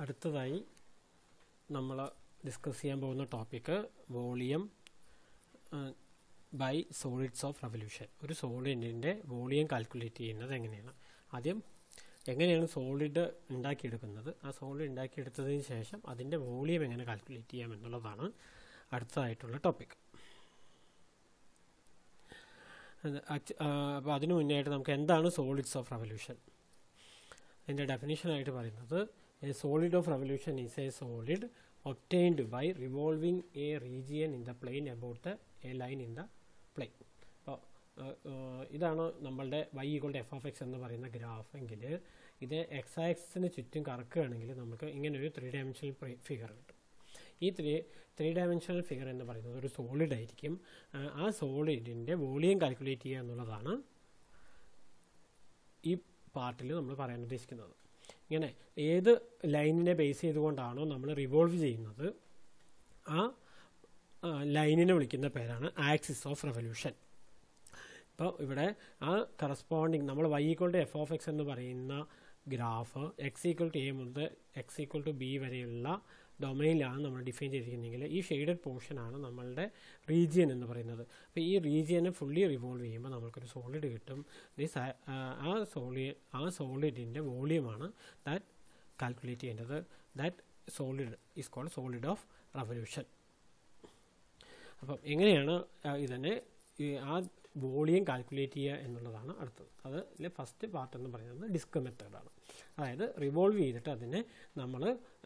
അടുത്തതായി നമ്മൾ ഡിസ്കസ് ചെയ്യാൻ പോകുന്ന topic volume by solids of revolution ഒരു സോളിഡിൻ്റെ വോളിയം കാൽക്കുലേറ്റ് ചെയ്യുന്നത് എങ്ങനെയാണ് ആദ്യം എങ്ങനെയാണ് സോളിഡ് ഉണ്ടാക്കിയെടുക്കുന്നത് ആ സോളിഡ് ഉണ്ടാക്കിയെടുത്തതിന് ശേഷം അതിൻ്റെ വോളിയം എങ്ങനെ കാൽക്കുലേറ്റ് ചെയ്യാം എന്നുള്ളതാണ് അടുത്തതായിട്ടുള്ള ടോപ്പിക് അപ്പോൾ അതിനു മുന്നേ ആയിട്ട് നമുക്ക് എന്താണ് സോളിഡ്സ് ഓഫ് റെവല്യൂഷൻ അതിൻ്റെ ഡെഫിനേഷനായിട്ട് പറയുന്നത് a solid of revolution is a solid obtained by revolving a region in the plane about the a line in the plane അപ്പോൾ ഇതാണ് നമ്മളുടെ Y equal F of X എന്ന് പറയുന്ന ഗ്രാഫ് എങ്കിൽ ഇത് എക്സ് ആക്സിന് ചുറ്റും കറക്കുകയാണെങ്കിൽ നമുക്ക് ഇങ്ങനെ ഒരു ത്രീ ഡയമെൻഷണൽ ഫിഗർ കിട്ടും ഈ ത്രീ ത്രീ ഡയമെൻഷണൽ ഫിഗർ എന്ന് പറയുന്നത് ഒരു സോളിഡ് ആയിരിക്കും ആ സോളിഡിൻ്റെ വോളിയം കാൽക്കുലേറ്റ് ചെയ്യുക എന്നുള്ളതാണ് ഈ പാർട്ടിൽ നമ്മൾ പറയാൻ ഉദ്ദേശിക്കുന്നത് ഇങ്ങനെ ഏത് ലൈനിനെ ബേസ് ചെയ്തുകൊണ്ടാണോ നമ്മൾ റിവോൾവ് ചെയ്യുന്നത് ആ ലൈനിനെ വിളിക്കുന്ന പേരാണ് ആക്സിസ് ഓഫ് റെവല്യൂഷൻ ഇപ്പോൾ ഇവിടെ ആ കറസ്പോണ്ടിങ് നമ്മൾ Y equal to F of X എന്ന് പറയുന്ന graph X equal to A മുതൽ എക്സ് ഈക്വൾ ടു ബി വരെയുള്ള ഡൊമൈനിലാണ് നമ്മൾ ഡിഫൈൻ ചെയ്തിരിക്കുന്നതെങ്കിൽ ഈ ഷെയ്ഡഡ് പോർഷനാണ് നമ്മളുടെ റീജിയൻ എന്ന് പറയുന്നത് അപ്പോൾ ഈ റീജിയനെ ഫുള്ളി റിവോൾവ് ചെയ്യുമ്പോൾ നമുക്കൊരു സോളിഡ് കിട്ടും ദിസ് ആ സോളി ആ സോളിഡിൻ്റെ വോളിയമാണ് ദാറ്റ് കാൽക്കുലേറ്റ് ചെയ്യേണ്ടത് that solid is called solid of revolution അപ്പം എങ്ങനെയാണ് ഇതിനെ ആ വോളിയം കാൽക്കുലേറ്റ് ചെയ്യുക എന്നുള്ളതാണ് അടുത്തത് അതിൽ ഫസ്റ്റ് പാർട്ട് എന്ന് പറയുന്നത് ഡിസ്ക് മെത്തേഡാണ് അതായത് റിവോൾവ് ചെയ്തിട്ട് അതിനെ നമ്മൾ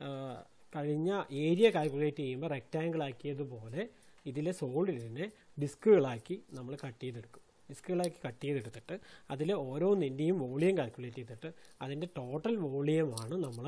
കഴിഞ്ഞ ഏരിയ കാൽക്കുലേറ്റ് ചെയ്യുമ്പോൾ റെക്റ്റാങ്കിൾ ആക്കിയതുപോലെ ഇതിലെ സോളിഡിനെ ഡിസ്കുകളാക്കി നമ്മൾ കട്ട് ചെയ്തെടുക്കും ഡിസ്കുകളാക്കി കട്ട് ചെയ്തെടുത്തിട്ട് അതിൽ ഓരോന്നിൻ്റെയും വോളിയം കാൽക്കുലേറ്റ് ചെയ്തിട്ട് അതിൻ്റെ ടോട്ടൽ വോളിയമാണ് നമ്മൾ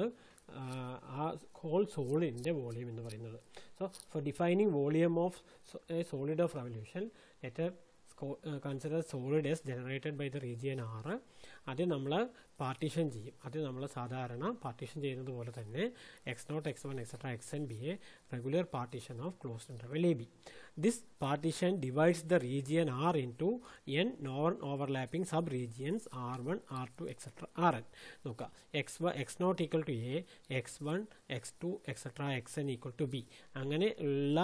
ആ ഹോൾ സോളിഡിൻ്റെ വോളിയം എന്ന് പറയുന്നത് so for defining volume of a solid of revolution letter consider solid S generated by the region R ആദ്യം നമ്മൾ പാർട്ടീഷൻ ചെയ്യും ആദ്യം നമ്മൾ സാധാരണ പാർട്ടീഷൻ ചെയ്യുന്നത് പോലെ തന്നെ X naught X one etcetera X N be a regular partition of closed interval A B this partition divides the region R into N non overlapping subregions R one R two etcetera R N നോക്കുക X വ X naught equal to A X one X two etcetera X N equal to B അങ്ങനെ ഉള്ള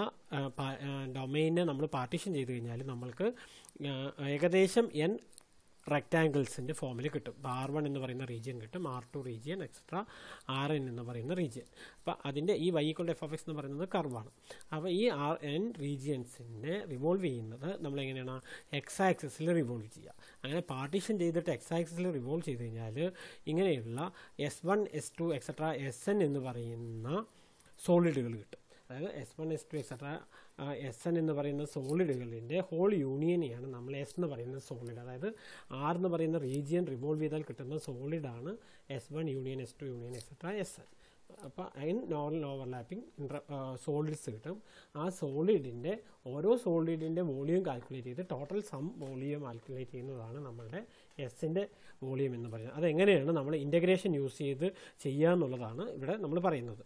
ഡൊമൈനെ നമ്മൾ partition ചെയ്ത് കഴിഞ്ഞാൽ നമ്മൾക്ക് ഏകദേശം N റെക്റ്റാങ്കിൾസിൻ്റെ ഫോമിൽ കിട്ടും ആർ വൺ എന്ന് പറയുന്ന റീജിയൻ കിട്ടും R two region etcetera R N എന്ന് പറയുന്ന റീജിയൻ അപ്പോൾ അതിൻ്റെ ഈ Y equal F of X എന്ന് പറയുന്നത് കർവാണ് അപ്പോൾ ഈ ആർ എൻ റീജിയൻസിനെ റിവോൾവ് ചെയ്യുന്നത് നമ്മളെങ്ങനെയാണ് എക്സ് ആക്സിസിൽ റിവോൾവ് ചെയ്യുക അങ്ങനെ പാർട്ടീഷൻ ചെയ്തിട്ട് എക്സ് ആക്സിസിൽ റിവോൾവ് ചെയ്ത് കഴിഞ്ഞാൽ ഇങ്ങനെയുള്ള S one S two etcetera S N എന്ന് പറയുന്ന സോളിഡുകൾ കിട്ടും അതായത് S one S two etcetera S N എന്ന് പറയുന്ന സോളിഡുകളിൻ്റെ ഹോൾ യൂണിയനെയാണ് നമ്മൾ എസ് എന്ന് പറയുന്ന സോളിഡ് അതായത് ആർ എന്ന് പറയുന്ന റീജിയൻ റിവോൾവ് ചെയ്താൽ കിട്ടുന്ന സോളിഡാണ് S one union S two union etcetera S N അപ്പോൾ അതിന് നോർമൽ ഓവർലാപ്പിംഗ് ഇൻട്ര സോളിഡ്സ് കിട്ടും ആ സോളിഡിൻ്റെ ഓരോ സോളിഡിൻ്റെ വോളിയം കാൽക്കുലേറ്റ് ചെയ്ത് ടോട്ടൽ സം വോളിയം കാൽക്കുലേറ്റ് ചെയ്യുന്നതാണ് നമ്മളുടെ എസിൻ്റെ വോളിയം എന്ന് പറയുന്നത് അതെങ്ങനെയാണ് നമ്മൾ ഇൻ്റഗ്രേഷൻ യൂസ് ചെയ്ത് ചെയ്യുക എന്നുള്ളതാണ് ഇവിടെ നമ്മൾ പറയുന്നത്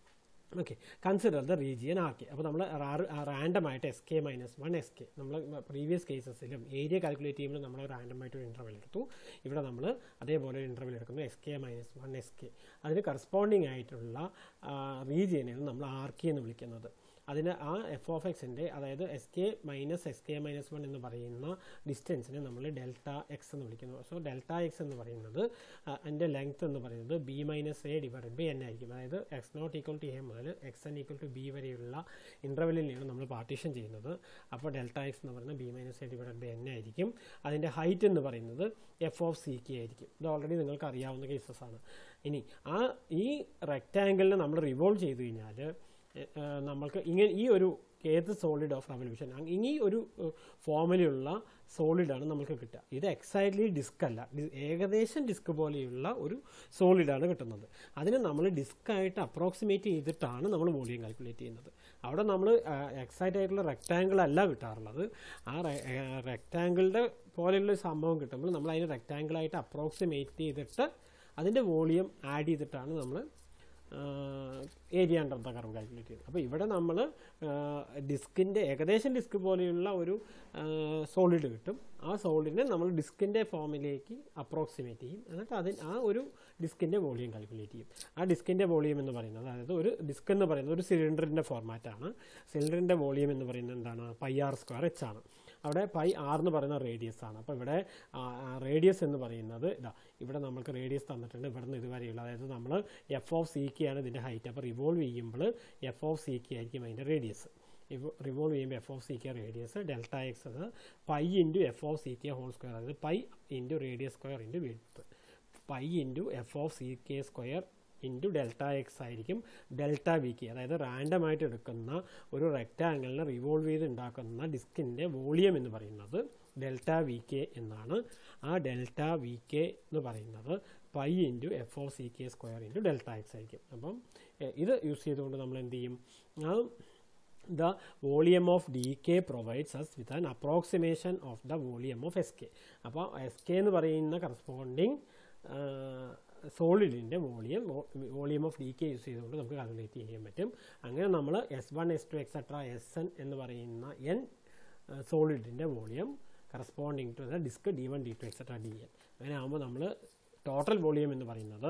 okay consider the region R K അപ്പോൾ നമ്മൾ റാൻഡമായിട്ട് S K minus one S K നമ്മൾ പ്രീവിയസ് കേസസിലും ഏരിയ കാൽക്കുലേറ്റ് ചെയ്യുമ്പോൾ നമ്മൾ റാൻഡമായിട്ട് ഒരു ഇൻ്റർവൽ എടുത്തു ഇവിടെ നമ്മൾ അതേപോലെ ഒരു ഇൻ്റർവൽ എടുക്കുന്നു S K minus one S K അതിന് കറസ്പോണ്ടിങ് ആയിട്ടുള്ള റീജിയനാണ് നമ്മൾ ആർ കെ എന്ന് വിളിക്കുന്നത് അതിന് ആ എഫ് ഓഫ് എക്സിൻ്റെ അതായത് S K minus S K minus one എന്ന് പറയുന്ന ഡിസ്റ്റൻസിനെ നമ്മൾ ഡെൽറ്റ എക്സ് എന്ന് വിളിക്കുന്നു സോ ഡെൽറ്റ എക്സ് എന്ന് പറയുന്നത് അതിൻ്റെ ലെങ്ത് എന്ന് പറയുന്നത് B minus A divided by N ആയിരിക്കും അതായത് X naught equal to A മുതൽ X N equal to B വരെയുള്ള ഇൻ്റർവെല്ലിനെയാണ് നമ്മൾ പാർട്ടീഷൻ ചെയ്യുന്നത് അപ്പോൾ ഡെൽറ്റ എക്സ് എന്ന് പറയുന്നത് B minus A divided by N ആയിരിക്കും അതിൻ്റെ ഹൈറ്റ് എന്ന് പറയുന്നത് എഫ് ഓഫ് സി കെ ആയിരിക്കും ഇത് ഓൾറെഡി നിങ്ങൾക്ക് അറിയാവുന്ന കേസസ് ആണ് ഇനി ആ ഈ റെക്റ്റാങ്കിളിനെ നമ്മൾ റിവോൾവ് ചെയ്ത് കഴിഞ്ഞാൽ നമ്മൾക്ക് ഇങ്ങനെ ഈ ഒരു ഏത് സോളിഡ് ഓഫ് റവല്യൂഷൻ ഈ ഒരു ഫോമിലുള്ള സോളിഡാണ് നമുക്ക് കിട്ടുക ഇത് എക്സൈറ്റ്ലി ഡിസ്ക് അല്ല ഏകദേശം ഡിസ്ക് പോലെയുള്ള ഒരു സോളിഡാണ് കിട്ടുന്നത് അതിനെ നമ്മൾ ഡിസ്ക് ആയിട്ട് അപ്രോക്സിമേറ്റ് ചെയ്തിട്ടാണ് നമ്മൾ വോളിയം കാൽക്കുലേറ്റ് ചെയ്യുന്നത് അവിടെ നമ്മൾ എക്സൈറ്റ് ആയിട്ടുള്ള റെക്റ്റാങ്കിൾ അല്ല കിട്ടാറുള്ളത് ആ റെക്റ്റാങ്കിളിൻ്റെ പോലെയുള്ള സംഭവം കിട്ടുമ്പോൾ നമ്മൾ അതിനെ റെക്റ്റാങ്കിളായിട്ട് അപ്രോക്സിമേറ്റ് ചെയ്തിട്ട് അതിൻ്റെ വോളിയം ആഡ് ചെയ്തിട്ടാണ് നമ്മൾ area under the curve calculate ചെയ്യും അപ്പോൾ ഇവിടെ നമ്മൾ ഡിസ്കിൻ്റെ ഏകദേശം ഡിസ്ക് പോലെയുള്ള ഒരു സോളിഡ് കിട്ടും ആ സോളിഡിനെ നമ്മൾ ഡിസ്കിൻ്റെ ഫോമിലേക്ക് അപ്രോക്സിമേറ്റ് ചെയ്യും എന്നിട്ട് അതിന് ആ ഒരു ഡിസ്കിൻ്റെ വോളിയം കാൽക്കുലേറ്റ് ചെയ്യും ആ ഡിസ്കിൻ്റെ വോളിയം എന്ന് പറയുന്നത് അതായത് ഒരു ഡിസ്ക് എന്ന് പറയുന്നത് ഒരു സിലിണ്ടറിൻ്റെ ഫോർമാറ്റാണ് സിലിണ്ടറിൻ്റെ വോളിയം എന്ന് പറയുന്നത് എന്താണ് പൈ ആർ സ്ക്വയർ എച്ച് ആണ് അവിടെ പൈ ആർ എന്ന് പറയുന്ന റേഡിയസ് ആണ് അപ്പോൾ ഇവിടെ റേഡിയസ് എന്ന് പറയുന്നത് ഇതാ ഇവിടെ നമുക്ക് റേഡിയസ് തന്നിട്ടുണ്ട് ഇവിടെ നിന്ന് ഇതുവരെയുള്ള അതായത് നമ്മൾ എഫ് ഓഫ് സി കെ ആണ് ഇതിൻ്റെ ഹൈറ്റ് അപ്പോൾ റിവോൾവ് ചെയ്യുമ്പോൾ എഫ് ഓഫ് സി കെ ആയിരിക്കും അതിൻ്റെ റേഡിയസ് റിവോൾവ് ചെയ്യുമ്പോൾ F of C K radius delta X അത് pi into F of C K whole square അതായത് pi into radius square into width pi into F of C K square into delta X ആയിരിക്കും delta V K അതായത് റാൻഡമായിട്ട് എടുക്കുന്ന ഒരു റെക്റ്റാങ്കിളിനെ revolve ചെയ്ത് ഉണ്ടാക്കുന്ന ഡിസ്കിൻ്റെ volume എന്ന് പറയുന്നത് ഡെൽറ്റ വി കെ എന്നാണ് ആ ഡെൽറ്റ വി കെ എന്ന് പറയുന്നത് pi into F of C K square into delta X ആയിരിക്കും അപ്പം ഇത് യൂസ് ചെയ്തുകൊണ്ട് നമ്മൾ എന്ത് ചെയ്യും ആ the volume of dk provides us with an approximation of the volume of sk അപ്പോൾ എസ് കെ എന്ന് പറയുന്ന കറസ്പോണ്ടിങ് സോളിഡിൻ്റെ volume volume of D K use ചെയ്തുകൊണ്ട് നമുക്ക് കാൽക്കുലേറ്റ് ചെയ്യാൻ പറ്റും അങ്ങനെ നമ്മൾ S one S two etcetera S N എന്ന് പറയുന്ന എൻ സോളിഡിൻ്റെ volume corresponding to the disc D one D two etcetera D N അങ്ങനെ ആകുമ്പോൾ നമ്മൾ ടോട്ടൽ വോളിയം എന്ന് പറയുന്നത്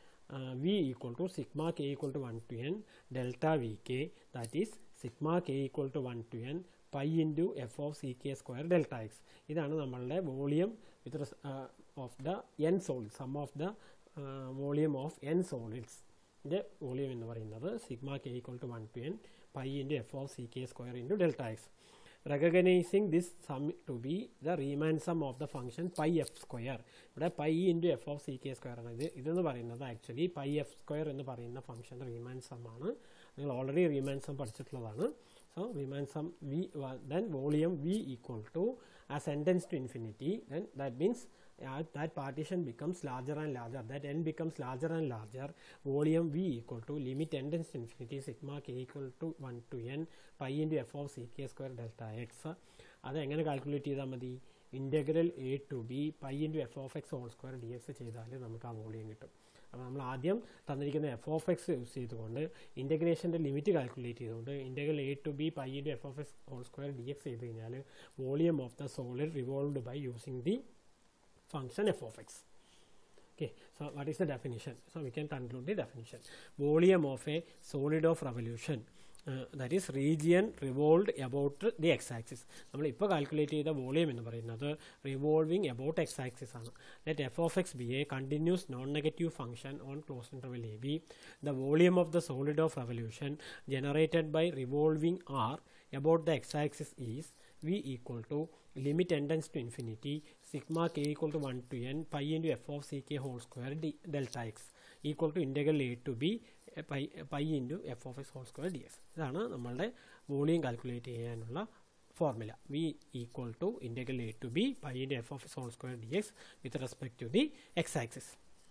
V equal to sigma K equal to one to N delta V K that is sigma K equal to one to N pi into F of C K square delta X ഇതാണ് നമ്മളുടെ volume with of the N solid sum of the volume of N സോളിഡ്സിൻ്റെ volume എന്ന് പറയുന്നത് sigma K equal to one to N pi into F of C K square into delta X recognizing this sum to be the Riemann sum of the function pi f square ഇവിടെ pi into F of C K square ആണ് ഇത് ഇതെന്ന് പറയുന്നത് actually pi F square എന്ന് പറയുന്ന function റീമാൻ sum ആണ് നിങ്ങൾ already Riemann sum പഠിച്ചിട്ടുള്ളതാണ് so Riemann sum V then volume V equal to ah sentence to infinity then that means uh, that partition becomes larger and larger that n becomes larger and larger volume v equal to limit n tends to infinity sigma k equal to 1 to n pi into f of c k square delta x അത് എങ്ങനെ calculate ചെയ്താൽ മതി integral A to B pi into F of X whole square D X ചെയ്താൽ നമുക്ക് ആ volume കിട്ടും അപ്പോൾ നമ്മൾ ആദ്യം തന്നിരിക്കുന്ന എഫ് ഓഫ് എക്സ് യൂസ് ചെയ്തുകൊണ്ട് ഇൻ്റഗ്രേഷൻ്റെ ലിമിറ്റ് കാൽക്കുലേറ്റ് ചെയ്തുകൊണ്ട് integral A to B pi into F of X whole square D X ചെയ്ത് കഴിഞ്ഞാൽ volume of the solid revolved by using the function f of x. Okay, so what is the definition? So we can conclude the definition. Volume of a solid of revolution. Uh, that is region revolved about the x axis നമ്മൾ ഇപ്പോൾ calculate ചെയ്ത volume എന്ന് പറയുന്നത് revolving about X axis ആണ് let F of X be a continuous non negative function on close interval A B the volume of the solid of revolution generated by revolving R about the X axis is v equal to limit n tends to infinity sigma k equal to 1 to n pi into f of c k whole square d delta x equal to integral a to b pi, pi into f of x whole square dx ഇതാണ് നമ്മളുടെ volume calculate ചെയ്യാനുള്ള formula V equal to integral A to B pi into F of X whole square D X with respect to the X axis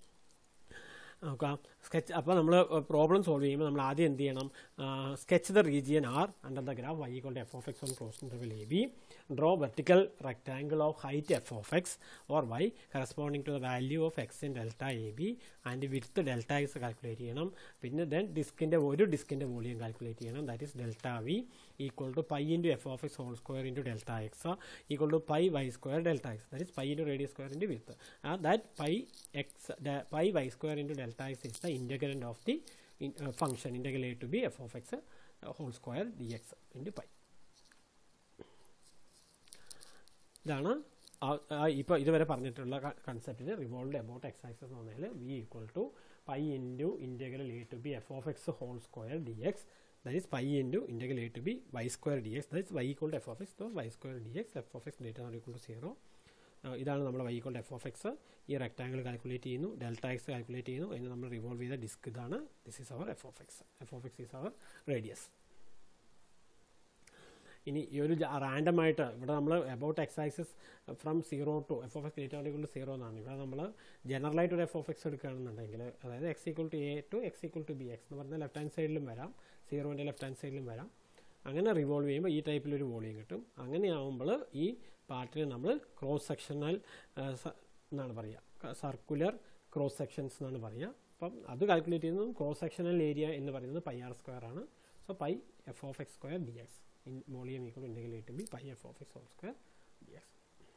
നോക്കാം sketch അപ്പോൾ നമ്മൾ problem solve ചെയ്യുമ്പോൾ നമ്മൾ ആദ്യം എന്ത് ചെയ്യണം sketch the region R under the graph Y equal F of X on close interval A B draw vertical rectangle of height F of X or Y corresponding to the value of X in delta A B and with delta X calculate ചെയ്യണം പിന്നെ then ഡിസ്കിൻ്റെ ഒരു ഡിസ്കിൻ്റെ volume calculate ചെയ്യണം that is delta V equal to pi into F of X whole square into delta X equal to pi Y square delta X that is pi into radius square into with that pi X pi Y square into delta X is the integrand of the in, uh, function integral a to b f of x uh, whole square dx into pi ഇതാണ് ഇപ്പോൾ ഇതുവരെ പറഞ്ഞിട്ടുള്ള കൺസെപ്റ്റിന് revolve about X axis എന്ന് പറഞ്ഞാൽ V equal to pi into integral A to B F of X whole square D X that is pi into integral A to B Y square D X that is Y equal to F of X Y square D X F of X data equal to zero ഇതാണ് നമ്മൾ Y equal F of X ഈ rectangle calculate ചെയ്യുന്നു delta X calculate ചെയ്യുന്നു അതിന് നമ്മൾ revolve ചെയ്ത disc ഇതാണ് this is our F of X F of X is our radius ഇനി ഈ ഒരു റാൻഡമായിട്ട് ഇവിടെ നമ്മൾ about X axis from zero to F of X ഏറ്റവും കൊണ്ട് സീറോ എന്നാണ് ഇവിടെ നമ്മൾ ജനറലായിട്ട് ഒരു എഫ് ഓഫ് എക്സ് എടുക്കുകയാണെന്നുണ്ടെങ്കിൽ അതായത് X equal to A to X equal to B X എന്ന് പറഞ്ഞാൽ ലെഫ്റ്റ് ഹാൻഡ് സൈഡിലും വരാം സീറോൻ്റെ ലെഫ്റ്റ് ഹാൻഡ് സൈഡിലും വരാം അങ്ങനെ റിവോൾവ് ചെയ്യുമ്പോൾ ഈ ടൈപ്പിലൊരു വോളിയം കിട്ടും അങ്ങനെയാവുമ്പോൾ ഈ പാർട്ടിനെ നമ്മൾ ക്രോസ് സെക്ഷണൽ എന്നാണ് പറയുക സർക്കുലർ ക്രോസ് സെക്ഷൻസ് എന്നാണ് പറയുക അപ്പം അത് കാൽക്കുലേറ്റ് ചെയ്യുന്നത് ക്രോസ് സെക്ഷണൽ ഏരിയ എന്ന് പറയുന്നത് പൈ ആർ സ്ക്വയർ ആണ് so pi F of X square D X in volume equal integrate B pi F of X whole square D X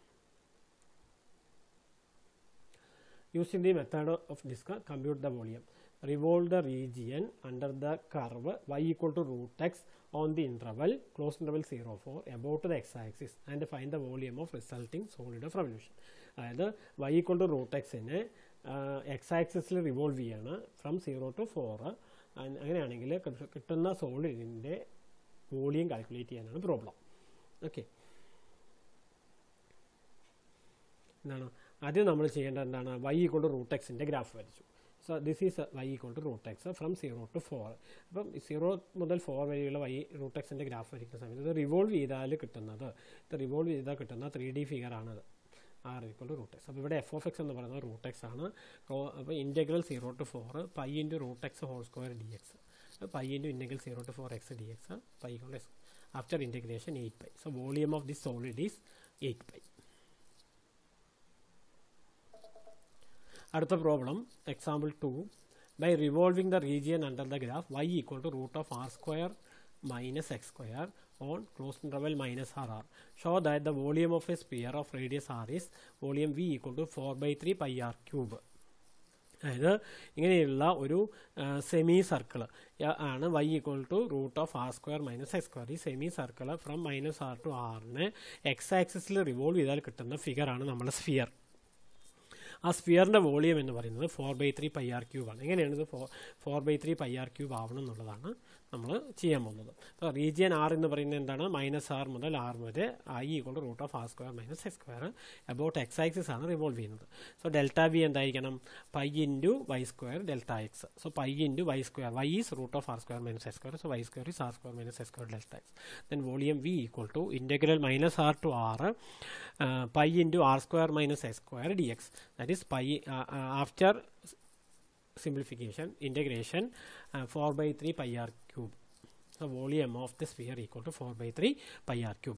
Using the method of discuss, compute the volume. Revolve the region under the curve y equal to root x on the interval, close interval 0, 4, about the x-axis and find the volume of resulting solid of revolution. അതായത് y equal to root എക്സിനെ X ആക്സിസിൽ revolve ചെയ്യാണ് from zero to four അങ്ങനെയാണെങ്കിൽ കിട്ടുന്ന സോളിഡിൻ്റെ volume കാൽക്കുലേറ്റ് ചെയ്യാനാണ് problem okay എന്താണ് ആദ്യം നമ്മൾ ചെയ്യേണ്ടത് എന്താണ് വൈ ഈക്വൾ ടു റൂട്ട് എക്സിൻ്റെ ഗ്രാഫ് വരച്ചു so this is Y equal to root X from zero to four അപ്പം സീറോ മുതൽ ഫോർ വരെയുള്ള വൈ റൂട്ട് എക്സിൻ്റെ ഗ്രാഫ് വരയ്ക്കുന്ന സമയത്ത് ഇത് റിവോൾവ് ചെയ്താൽ കിട്ടുന്നത് ഇത് റിവോൾവ് ചെയ്താൽ കിട്ടുന്ന ത്രീ ഡി ഫിഗറാണത് R equal to root X അപ്പോൾ ഇവിടെ എഫ് ഓഫ് എക്സ് എന്ന് പറയുന്നത് റൂട്ട് എക്സ് ആണ് അപ്പോൾ integral zero to four pi into root X whole square D X pi into integral zero to four X D X pi equal X after integration eight pi so volume of this solid is eight pi അടുത്ത problem example two by revolving the region under the graph Y equal to root of R square minus x square on closed interval minus rr. Show that the volume of a sphere of radius r is volume v equal to 4 by 3 pi r cube. അതായത് ഇങ്ങനെയുള്ള ഒരു semi circle ആണ് Y equal to root of R square minus X square ഈ semi circle from minus R to ആറിന് X ആക്സിസിൽ revolve ചെയ്താൽ കിട്ടുന്ന ഫിഗറാണ് നമ്മുടെ സ്ഫിയർ ആ സ്ഫിയറിൻ്റെ വോളിയം എന്ന് പറയുന്നത് four by three pi R cube ആണ് എങ്ങനെയാണ് ഇത് four four by three pi R cube ആവണം എന്നുള്ളതാണ് നമ്മൾ ചെയ്യാൻ പോകുന്നത് അപ്പോൾ റീജിയൻ ആർ എന്ന് പറയുന്നത് എന്താണ് മൈനസ് ആർ മുതൽ ആർ വരെ Y equal root of R square minus X square about X axis ആണ് റിവോൾവ് ചെയ്യുന്നത് സോ ഡെൽറ്റ ബി എന്തായിരിക്കണം pi into Y square delta X so pi into Y square Y is root of R square minus X square so Y square is R square minus X square delta X then volume V equal to integral minus R to R pi into R square minus X square D X that is pi after simplification integration uh, 4 by 3 pi r cube the volume of the sphere equal to 4 by 3 pi r cube